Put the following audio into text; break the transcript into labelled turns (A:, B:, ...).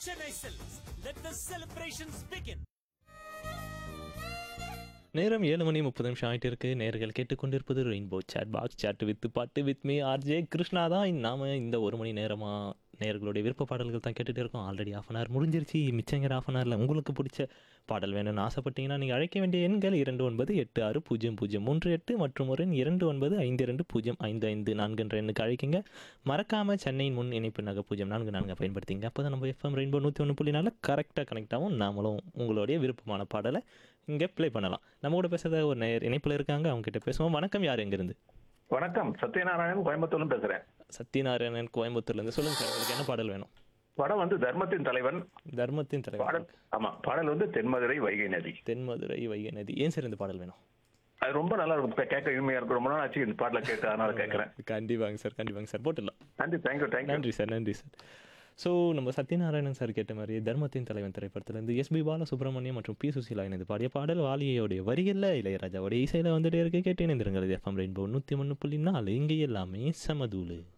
A: Chennai Silks. Let the celebrations begin.
B: நேரம் ஏழு மணி முப்பது நிமிஷம் ஆயிட்டு இருக்கு நேர்கள் கேட்டுக்கொண்டிருப்பது rainbow chat box chat with பாட்டு வித் மீ ஆர்ஜே கிருஷ்ணா தான் நாம இந்த ஒரு மணி நேரமா நேர்களுடைய விருப்ப பாடல்கள் தான் கேட்டுட்டு இருக்கோம் ஆல்ரெடி ஆஃப் அன் ஹவர் முடிஞ்சிருச்சு மிச்சங்கிற ஆஃப் அன் ஹவரில் உங்களுக்கு பிடிச்ச பாடல் வேணும்னு ஆசைப்பட்டீங்கன்னா நீங்கள் அழைக்க வேண்டிய எண்கள் இரண்டு ஒன்பது எட்டு ஆறு பூஜ்ஜியம் பூஜ்ஜியம் மூன்று எட்டு மற்றும் ஒரு எண் இரண்டு ஒன்பது ஐந்து இரண்டு பூஜ்ஜியம் ஐந்து ஐந்து நான்கு என்ற எண்ணுக்கு அழைக்கிங்க மறக்காம சென்னையின் முன் இணைப்பு நகை பூஜ்ஜியம் நான்கு நான்கு பயன்படுத்திங்க அப்போ தான் நம்ம எஃப்எம் ரெயின்போ நூற்றி ஒன்று புள்ளி நாலு கரெக்டாக கனெக்ட் ஆகும் நாமளும் உங்களுடைய விருப்பமான பாடலை இங்கே ப்ளே பண்ணலாம் நம்ம கூட பேசுறத ஒரு நேர் இணைப்பில் இருக்காங்க அவங்க கிட்ட பேசுவோம் வணக்கம் யார் எங்கேருந்து
C: வணக்கம் சத்யநாராயணன் கோயம்புத்தூர்ல பேசுறேன்
B: சத்யநாராயணன் கோயம்புத்தூர்லேருந்து சொல்லுங்க சார் உங்களுக்கு என்ன பாடல் வேணும்
C: படம் வந்து தர்மத்தின் தலைவன்
B: தர்மத்தின் தலைவர்
C: பாடல் ஆமா பாடல் வந்து தென்மதுரை வைகை நதி
B: தென்மதுரை வைகை நதி ஏன் சார் இந்த பாடல் வேணும்
C: அது ரொம்ப நல்லா இருக்கும் கே- கேட்க இனிமையா இருக்கும் ரொம்ப நாள் ஆச்சு இந்த பாடல கேட்க அதனால கேட்கறேன்
B: கண்டிப்பாங்க சார் கண்டிப்பாங்க சார் போட்டுடலாம்
C: நன்றி தேங்க்யூ தேங்க்யூ
B: நன்றி சார் நன்றி சார் ஸோ நம்ம சத்யநாராயணன் சார் கேட்ட மாதிரி தர்மத்தின் தலைவன் திரைப்படத்திலேருந்து எஸ்பி பாலசுப்ரமணியம் மற்றும் பி சுசீலா இணைந்து பாடிய பாடல் வாலியோடைய வரிகளில் இளையராஜாவுடைய இசையில் வந்துட்டே இருக்கு கேட்டு இணைந்திருங்கள் எஃப்எம் ரெயின்போ நூற்றி ஒன்று புள்ளி நாலு இங்கே எல்லாமே சமதூளு